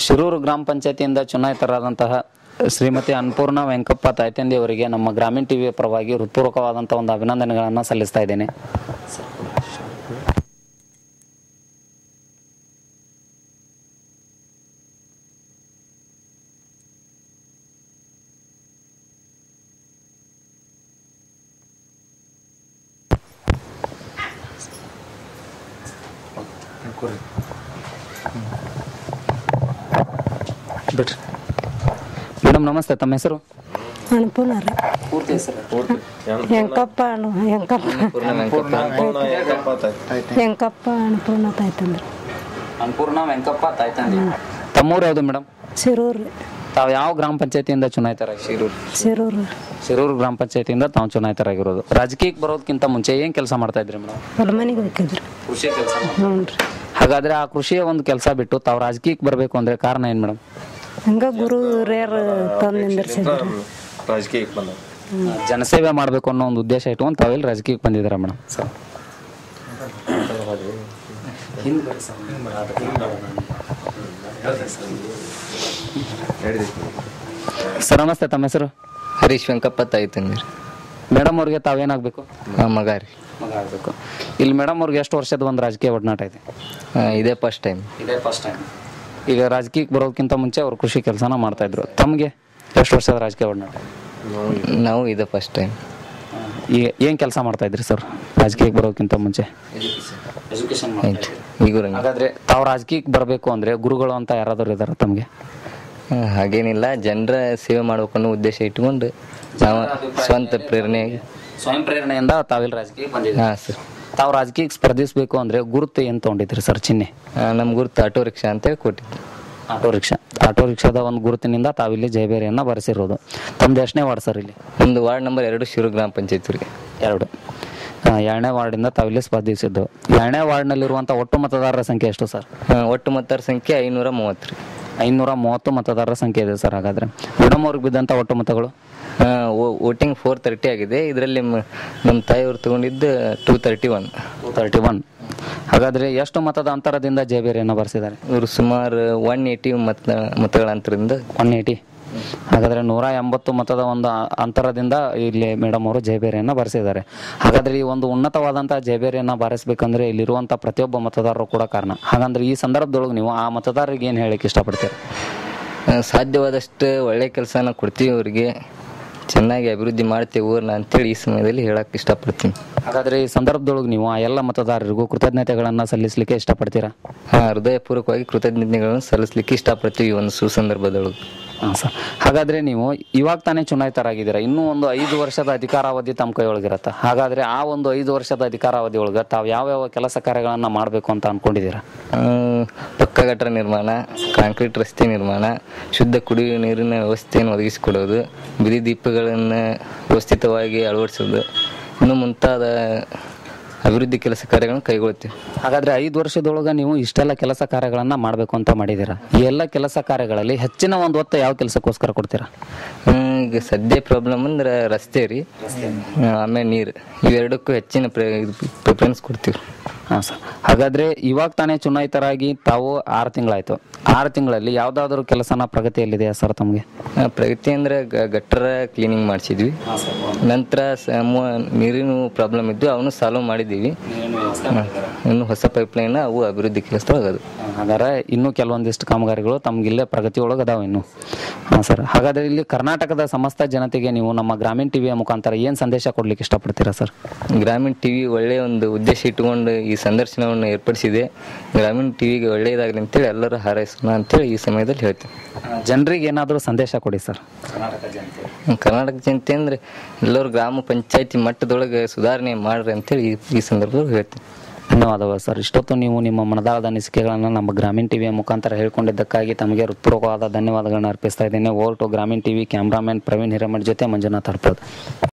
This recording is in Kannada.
ಶಿರೂರು ಗ್ರಾಮ ಪಂಚಾಯತಿಯಿಂದ ಚುನಾಯಿತರಾದಂತಹ ಶ್ರೀಮತಿ ಅನ್ನಪೂರ್ಣ ವೆಂಕಪ್ಪ ತಾಯ್ತಂದಿ ಅವರಿಗೆ ನಮ್ಮ ಗ್ರಾಮೀಣ ಟಿವಿಯ ಪರವಾಗಿ ಹೃತ್ಪೂರ್ವಕವಾದಂಥ ಒಂದು ಅಭಿನಂದನೆಗಳನ್ನು ಸಲ್ಲಿಸ್ತಾ ಇದ್ದೇನೆ ಬಿಡ್ರಿ ಮೇಡಮ್ ನಮಸ್ತೆ ತಮ್ಮ ಹೆಸರು ಅನುಪೂರ್ಣ ರೀ ಪೂರ್ತಿ ಹೆಸರು ಹೆಂಕಪ್ಪ ಅನು ಹೆಂಕಪ್ಪ ಹೆಂಕಪ್ಪ ಅನುಪೂರ್ಣ ತಾಯ್ತಂದ್ರಿ ಅನ್ನಪೂರ್ಣ ವೆಂಕಪ್ಪ ತಾಯ್ತಂದಿ ತಮ್ಮೂರು ಯಾವುದು ಮೇಡಮ್ ಶಿರೂರು ರೀ ತಾವು ಯಾವ ಗ್ರಾಮ ಪಂಚಾಯತಿಯಿಂದ ಚುನಾಯಿತರಾಗಿ ಶಿರೂರು ಶಿರೂರು ಶಿರೂರು ಗ್ರಾಮ ಪಂಚಾಯತಿಯಿಂದ ತಾವು ಚುನಾಯಿತರಾಗಿರೋದು ರಾಜಕೀಯಕ್ಕೆ ಬರೋದಕ್ಕಿಂತ ಮುಂಚೆ ಏನು ಕೆಲಸ ಮಾಡ್ತಾ ಇದ್ರಿ ಮೇಡಮ್ ಹೊಲ ಮನೆಗೆ ಹೋಗಿದ್ರಿ ಕೃಷಿ ಕೆಲಸ ಹ್ಞೂ ರೀ ಹಾಗಾದ್ರೆ ಆ ಕೃಷಿಯ ಒಂದು ಕೆಲಸ ಬಿಟ್ಟು ತಾವು ರಾಜಕೀಯಕ್ಕೆ ಬರಬೇಕು ಅಂದ್ರೆ ಕಾರಣ ಏನು ಮೇಡಮ್ ಹಂಗ ಗುರು ಹಿರಿಯರು ತಂದು ನಿಂದಿರ್ಸಿದ್ರು ರಾಜಕೀಯಕ್ಕೆ ಬಂದ ಜನಸೇವೆ ಮಾಡಬೇಕು ಅನ್ನೋ ಒಂದು ಉದ್ದೇಶ ಇಟ್ಕೊಂಡು ತಾವೆಲ್ಲಿ ರಾಜಕೀಯಕ್ಕೆ ಬಂದಿದ್ದೀರಾ ಮೇಡಮ್ ಸರ್ ನಮಸ್ತೆ ತಮ್ಮ ಹೆಸರು ಹರೀಶ್ ವೆಂಕಪ್ಪ ತಾಯ್ತಂದ್ರಿ ಮೇಡಮ್ ಅವ್ರಿಗೆ ತಾವೇನಾಗಬೇಕು ಆ ಮಗ ರೀ ಮಗ ಆಗಬೇಕು ಇಲ್ಲಿ ಮೇಡಮ್ ಅವ್ರಿಗೆ ಎಷ್ಟು ವರ್ಷದ ಒಂದು ರಾಜಕೀಯ ಒಡನಾಟ ಇದೆ ಆ, ಇದೇ ಫಸ್ಟ್ ಟೈಮ್ ಇದೇ ಫಸ್ಟ್ ಟೈಮ್ ಈಗ ರಾಜಕೀಯಕ್ಕೆ ಬರೋದಕ್ಕಿಂತ ಮುಂಚೆ ಅವರು ಕೃಷಿ ಕೆಲಸನ ಮಾಡ್ತಾ ಇದ್ರು ತಮಗೆ ಎಷ್ಟು ವರ್ಷದ ರಾಜಕೀಯ ಒಡನಾಟ ನಾವು ಇದೇ ಫಸ್ಟ್ ಟೈಮ್ ಈಗ ಏನು ಕೆಲಸ ಮಾಡ್ತಾ ಇದ್ರಿ ಸರ್ ರಾಜಕೀಯಕ್ಕೆ ಬರೋದಕ್ಕಿಂತ ಮುಂಚೆ ಎಜುಕೇಶನ್ ಆಯ್ತು ಈಗ ರಂಗ ಹಾಗಾದ್ರೆ ತಾವು ರಾಜಕೀಯಕ್ಕೆ ಬರಬೇಕು ಅಂದ್ರೆ ಗುರುಗಳು ಅಂತ ಯಾರಾದರೂ ಇದಾರೆ ತಮಗೆ ಹಾಗೇನಿಲ್ಲ ಜನರ ಸೇವೆ ಮಾಡ್ಬೇಕು ಅನ್ನೋ ಉದ್ದೇಶ ಇಟ್ಕೊಂಡು ನಾವು ಸ್ವಂತ ಪ್ರೇರಣೆಯಾಗಿ ಸ್ವಯಂ ಪ್ರೇರಣೆಯಿಂದ ತಾವೆಲ್ಲ ರಾಜಕೀಯಕ್ಕೆ ಬಂದಿದ್ದೀರಿ ಹಾಂ ಸರ್ ತಾವು ರಾಜಕೀಯಕ್ಕೆ ಸ್ಪರ್ಧಿಸಬೇಕು ಅಂದ್ರೆ ಗುರುತು ಏನು ತೊಗೊಂಡಿದ್ರಿ ಸರ್ ಚಿಹ್ನೆ ನಮ್ಮ ಗುರುತು ಆಟೋ ರಿಕ್ಷಾ ಅಂತೇಳಿ ಕೊಟ್ಟಿದ್ದು ಆಟೋ ರಿಕ್ಷಾ ಆಟೋ ರಿಕ್ಷಾದ ಒಂದು ಗುರುತಿನಿಂದ ತಾವಿಲ್ಲಿ ಜಯಬೇರಿಯನ್ನ ಬರೆಸಿರೋದು ತಮ್ದು ಎಷ್ಟನೇ ವಾರ್ಡ್ ಸರ್ ಇಲ್ಲಿ ಒಂದು ವಾರ್ಡ್ ನಂಬರ್ ಎರಡು ಶಿರು ಗ್ರಾಮ ಪಂಚಾಯತ್ರಿಗೆ ಎರಡು ಆ, ಎರಡನೇ ವಾರ್ಡಿಂದ ತಾವಿಲ್ಲಿ ಸ್ಪರ್ಧಿಸಿದ್ದು ಎರಡನೇ ವಾರ್ಡ್ನಲ್ಲಿರುವಂಥ ಒಟ್ಟು ಮತದಾರರ ಸಂಖ್ಯೆ ಎಷ್ಟು ಸರ್ ಒಟ್ಟು ಮತದಾರ ಸಂಖ್ಯೆ ಐನೂರ ಮೂವತ್ತು ರೀ ಐನೂರ ಮೂವತ್ತು ಮತದಾರರ ಸಂಖ್ಯೆ ಇದೆ ಸರ್ ಹಾಗಾದ್ರೆ ಮೇಡಮ್ ಅವ್ರಿಗೆ ಬಿದ್ದಂಥ ಒಟ್ಟು ಮತಗಳು ವೋಟಿಂಗ್ ಫೋರ್ ತರ್ಟಿ ಆಗಿದೆ ಇದರಲ್ಲಿ ನಮ್ಮ ತಾಯಿಯವರು ತಗೊಂಡಿದ್ದು two thirty one thirty one ಹಾಗಾದ್ರೆ ಎಷ್ಟು ಮತದ ಅಂತರದಿಂದ ಜಯಬೇರಿಯನ್ನು ಬರೆಸಿದ್ದಾರೆ ಇವರು ಸುಮಾರು ಒನ್ ಏಯ್ಟಿ ಮತ ಮತಗಳ ಅಂತರದಿಂದ ಒನ್ ಏಯ್ಟಿ ಹಾಗಾದ್ರೆ ನೂರ ಎಂಬತ್ತು ಮತದ ಒಂದು ಅ- ಅಂತರದಿಂದ ಇಲ್ಲಿ ಮೇಡಮ್ ಅವರು ಜಯಬೇರಿಯನ್ನು ಬರೆಸಿದ್ದಾರೆ ಹಾಗಾದ್ರೆ ಈ ಒಂದು ಉನ್ನತವಾದಂತಹ ಜಯಬೇರಿಯನ್ನು ಬಾರಿಸ್ಬೇಕಂದ್ರೆ ಇಲ್ಲಿರುವಂಥ ಪ್ರತಿಯೊಬ್ಬ ಮತದಾರರು ಕೂಡ ಕಾರಣ ಹಾಗಂದ್ರೆ ಈ ಸಂದರ್ಭದೊಳಗೆ ನೀವು ಆ ಮತದಾರರಿಗೆ ಏನು ಹೇಳಕ್ಕೆ ಇಷ್ಟಪಡ್ತೀರಾ ಆ, ಸಾಧ್ಯವಾದಷ್ಟು ಒಳ್ಳೆ ಕೆಲಸನ ಕೊಡ್ತೀವಿ ಅವರಿಗೆ ಚೆನ್ನಾಗಿ ಅಭಿವೃದ್ಧಿ ಮಾಡ್ತೇವೆ ಊರನ್ನ ಅಂತೇಳಿ ಈ ಸಮಯದಲ್ಲಿ ಹೇಳಕ್ಕೆ ಇಷ್ಟಪಡ್ತೀನಿ ಹಾಗಾದ್ರೆ ಈ ಸಂದರ್ಭದೊಳಗೆ ನೀವು ಆ ಎಲ್ಲ ಮತದಾರರಿಗೂ ಕೃತಜ್ಞತೆಗಳನ್ನು ಸಲ್ಲಿಸಲಿಕ್ಕೆ ಇಷ್ಟಪಡ್ತೀರಾ ಹಾಂ ಹೃದಯಪೂರ್ವಕವಾಗಿ ಕೃತಜ್ಞತೆಗಳನ್ನು ಸಲ್ಲಿಸಲಿಕ್ಕೆ ಇಷ್ಟಪಡ್ತೀವಿ ಈ ಒಂದು ಸುಸಂದರ್ಭದೊಳಗೆ ಹಾಂ ಸರ್ ಹಾಗಾದ್ರೆ ನೀವು ಇವಾಗ ತಾನೇ ಚುನಾಯಿತರಾಗಿದ್ದೀರಾ ಇನ್ನೂ ಒಂದು ಐದು ವರ್ಷದ ಅಧಿಕಾರಾವಧಿ ತಮ್ಮ ಕೈಯೊಳಗಿರತ್ತೆ ಹಾಗಾದ್ರೆ ಆ ಒಂದು ಐದು ವರ್ಷದ ಅಧಿಕಾರಾವಧಿ ಒಳಗೆ ತಾವು ಯಾವ್ಯಾವ ಕೆಲಸ ಕಾರ್ಯಗಳನ್ನು ಮಾಡಬೇಕು ಅಂತ ಅನ್ಕೊಂಡಿದ್ದೀರಾ ಆ, ಪಕ್ಕ ಗಟ್ಟರ ನಿರ್ಮಾಣ ಕಾಂಕ್ರೀಟ್ ರಸ್ತೆ ನಿರ್ಮಾಣ ಶುದ್ಧ ಕುಡಿಯುವ ನೀರಿನ ವ್ಯವಸ್ಥೆಯನ್ನು ಒದಗಿಸಿಕೊಡೋದು ಬೀದಿ ದೀಪಗಳನ್ನು ವ್ಯವಸ್ಥಿತವಾಗಿ ಅಳವಡಿಸೋದು ಇನ್ನು ಮುಂತಾದ ಅಭಿವೃದ್ಧಿ ಕೆಲಸ ಕಾರ್ಯಗಳನ್ನು ಕೈಗೊಳ್ತೀವಿ ಹಾಗಾದ್ರೆ ಐದು ವರ್ಷದೊಳಗೆ ನೀವು ಇಷ್ಟೆಲ್ಲ ಕೆಲಸ ಕಾರ್ಯಗಳನ್ನ ಮಾಡಬೇಕು ಅಂತ ಮಾಡಿದ್ದೀರಾ ಈ ಎಲ್ಲ ಕೆಲಸ ಕಾರ್ಯಗಳಲ್ಲಿ ಹೆಚ್ಚಿನ ಒಂದು ಒತ್ತು ಯಾವ ಕೆಲಸಕ್ಕೋಸ್ಕರ ಕೊಡ್ತೀರಾ ಆ, ಈಗ ಸದ್ಯ ಪ್ರಾಬ್ಲಮ್ ಅಂದ್ರೆ ರಸ್ತೆ ರೀ ಆ, ಆಮೇಲೆ ನೀರು ಇವೆರಡಕ್ಕೂ ಹೆಚ್ಚಿನ ಪ್ರಿಫರೆನ್ಸ್ ಕೊಡ್ತೀವಿ ಹಾಂ ಸರ್ ಹಾಗಾದ್ರೆ ಇವಾಗ ತಾನೇ ಚುನಾಯಿತರಾಗಿ ತಾವು ಆರು ತಿಂಗಳಾಯ್ತು ಆರು ತಿಂಗಳಲ್ಲಿ ಯಾವುದಾದ್ರೂ ಕೆಲಸನ ಪ್ರಗತಿಯಲ್ಲಿದೆಯಾ ಸರ್ ತಮಗೆ ಆ, ಪ್ರಗತಿ ಅಂದ್ರೆ ಗ- ಗಟ್ಟರ ಕ್ಲೀನಿಂಗ್ ಮಾಡಿಸಿದ್ವಿ ನಂತರ ಸ- ಮು- ನೀರಿನ ಪ್ರಾಬ್ಲಮ್ ಇದ್ದು ಅವನು ಸಾಲ್ವ್ ಮಾಡಿದ್ದೀವಿ ಹಾ. ಇನ್ನು ಹೊಸ ಪೈಪ್ಲೈನ್ ಅವು ಅಭಿವೃದ್ಧಿ ಕೆಲಸದೊಳಗೆ ಅದು ಹಾಗಾದ್ರೆ ಇನ್ನೂ ಕೆಲವೊಂದಿಷ್ಟು ಕಾಮಗಾರಿಗಳು ತಮ್ಗೆ ಇಲ್ಲೇ ಪ್ರಗತಿ ಒಳಗೆ ಅದಾವೆ ಇನ್ನು ಹಾಂ ಸರ್ ಹಾಗಾದ್ರೆ ಇಲ್ಲಿ ಕರ್ನಾಟಕದ ಸಮಸ್ತ ಜನತೆಗೆ ನೀವು ನಮ್ಮ ಗ್ರಾಮೀಣ ಟಿವಿಯ ಮುಖಾಂತರ ಏನು ಸಂದೇಶ ಕೊಡ್ಲಿಕ್ಕೆ ಇಷ್ಟಪಡ್ತೀರಾ ಸರ್ ಗ್ರಾಮೀಣ ಟಿವಿ ಒಳ್ಳೆಯ ಒಂದು ಉದ್ದೇಶ ಇಟ್ಟುಕೊಂಡು ಈ ಸಂದರ್ಶನವನ್ನು ಏರ್ಪಡಿಸಿದೆ ಗ್ರಾಮೀಣ ಟಿವಿಗೆ ಒಳ್ಳೆಯದಾಗಲಿ ಅಂತೇಳಿ ಎಲ್ಲರೂ ಹಾರೈಸೋಣ ಅಂತೇಳಿ ಈ ಸಮಯದಲ್ಲಿ ಹೇಳ್ತೀನಿ ಜನರಿಗೆ ಏನಾದರೂ ಸಂದೇಶ ಕೊಡಿ ಸರ್ ಕರ್ನಾಟಕ ಜನತೆ ಹ್ಮ್, ಕರ್ನಾಟಕ ಜನತೆ ಅಂದ್ರೆ ಎಲ್ಲರೂ ಗ್ರಾಮ ಪಂಚಾಯತಿ ಮಟ್ಟದೊಳಗೆ ಸುಧಾರಣೆ ಮಾಡ್ರಿ ಅಂತೇಳಿ ಈ- ಈ ಸಂದರ್ಭದಲ್ಲಿ ಹೇಳ್ತೀನಿ ಧನ್ಯವಾದಗಳು ಸರ್ ಇಷ್ಟೊತ್ತು ನೀವು ನಿಮ್ಮ ಮನದಾಳದ ಅನಿಸಿಕೆಗಳನ್ನು ನಮ್ಮ ಗ್ರಾಮೀಣ ಟಿವಿಯ ಮುಖಾಂತರ ಹೇಳ್ಕೊಂಡಿದ್ದಕ್ಕಾಗಿ ತಮಗೆ ಹೃತ್ಪೂರ್ವಕವಾದ ಧನ್ಯವಾದಗಳನ್ನು ಅರ್ಪಿಸ್ತಾ ಇದ್ದೇನೆ ಓಲ್ಟು ಗ್ರಾಮೀಣ ಟಿವಿ ಕ್ಯಾಮ್ರಾಮನ್ ಪ್ರವೀಣ್ ಹಿರೇಮಠ್ ಜೊತೆ ಮಂಜುನಾಥ್ ಹಡ್ಪದ್